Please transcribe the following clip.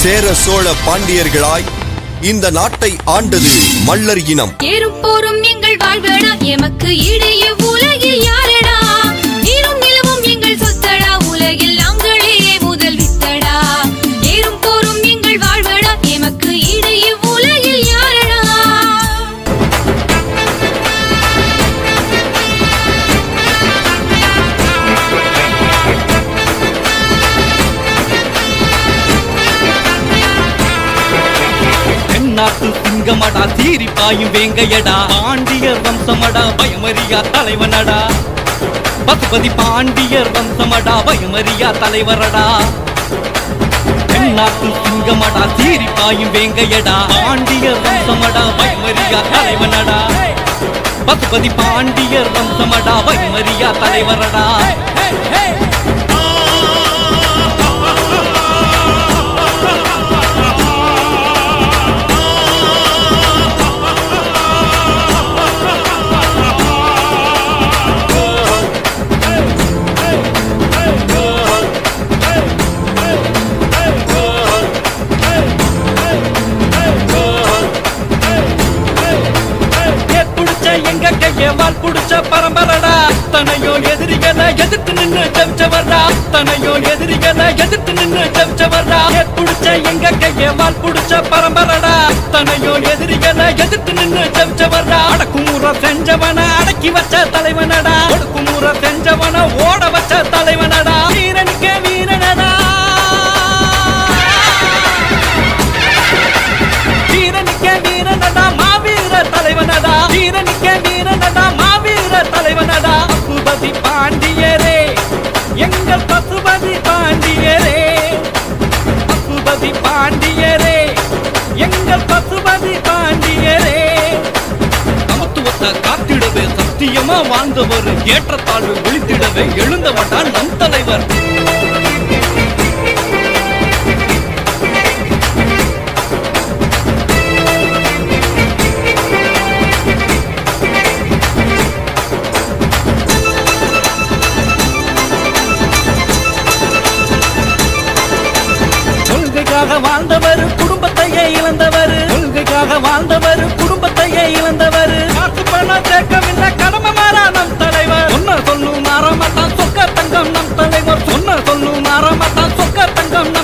சேர சோழ பாண்டியர்களாய் இந்த நாட்டை ஆண்டது மல்லர் இனம் ஏறும் போரும் எங்கள் வாழ்வடா எமக்கு இடையே உலகில் யாரடா நீரும் நிலவும் எங்கள் சொத்தடா உலகில் நாங்களே முதல் வித்தடா ஏறும் போரும் எங்கள் வாழ்வடா எமக்கு இடையே உலகில் யாரடா தென்னாட்டு சிங்கமடா சீரி பாயும் வேங்கையடா பாண்டியர் வம்சமடா பயமறியா தலைவனடா பசுபதி பாண்டியர் வம்சமடா பயமறியா தலைவரடா தென்னாட்டு சிங்கமடா சீரி பாயும் வேங்கையடா பாண்டியர் வம்சமடா பயமறியா தலைவனடா பசுபதி பாண்டியர் வம்சமடா பயமறியா தலைவரடா புடிச்ச எங்க கைய வால் புடிச்ச பரம்பரடா தனையோ எதிரிகளை எதிர்த்து நின்னு ஜெபிச்சவர்டா தனையோ எதிரிகளை எதிர்த்து நின்னு ஜெபிச்சவர்டா புடிச்ச எங்க கைய வால் புடிச்ச பரம்பரடா தனையோ எதிரிகளை எதிர்த்து நின்னு ஜெபிச்சவர்டா அடக்குமுற செஞ்சவன அடக்கி வச்ச தலைவனடா ஒடுக்குமுற செஞ்சவன ஓட வச்ச தலைவனடா வீரனுக்கே வீரனடா வீரனுக்கே வீரனடா மாவீர தலைவனடா வீரனுக்கே வீரனடா மாவீர தலைவனடா பசுபதி பாண்டியரே எங்கள் பசுபதி பாண்டியரே பசுபதி பாண்டியரே எங்கள் பசுபதி பாண்டியரே சமத்துவத்தை காத்திடவே சத்தியமா வாழ்ந்தவர் ஏற்றத்தாழ்வு ஒழித்திடவே எழுந்தவட்டா நம் தலைவர் கொள்கைக்காக வாழ்ந்தவர் குடும்பத்தையே இழந்தவர் கொள்கைக்காக வாழ்ந்தவர் குடும்பத்தையே இழந்தவர் காசு பணம் சேர்க்கவில்லை கடமை மாறா நம் தலைவர் சொன்ன சொல்லும் மாறமாட்டான் சொக்க தங்கம் நம் தலைவர் சொன்ன சொல்லும் மாறமாட்டான் சொக்க தங்கம் நம்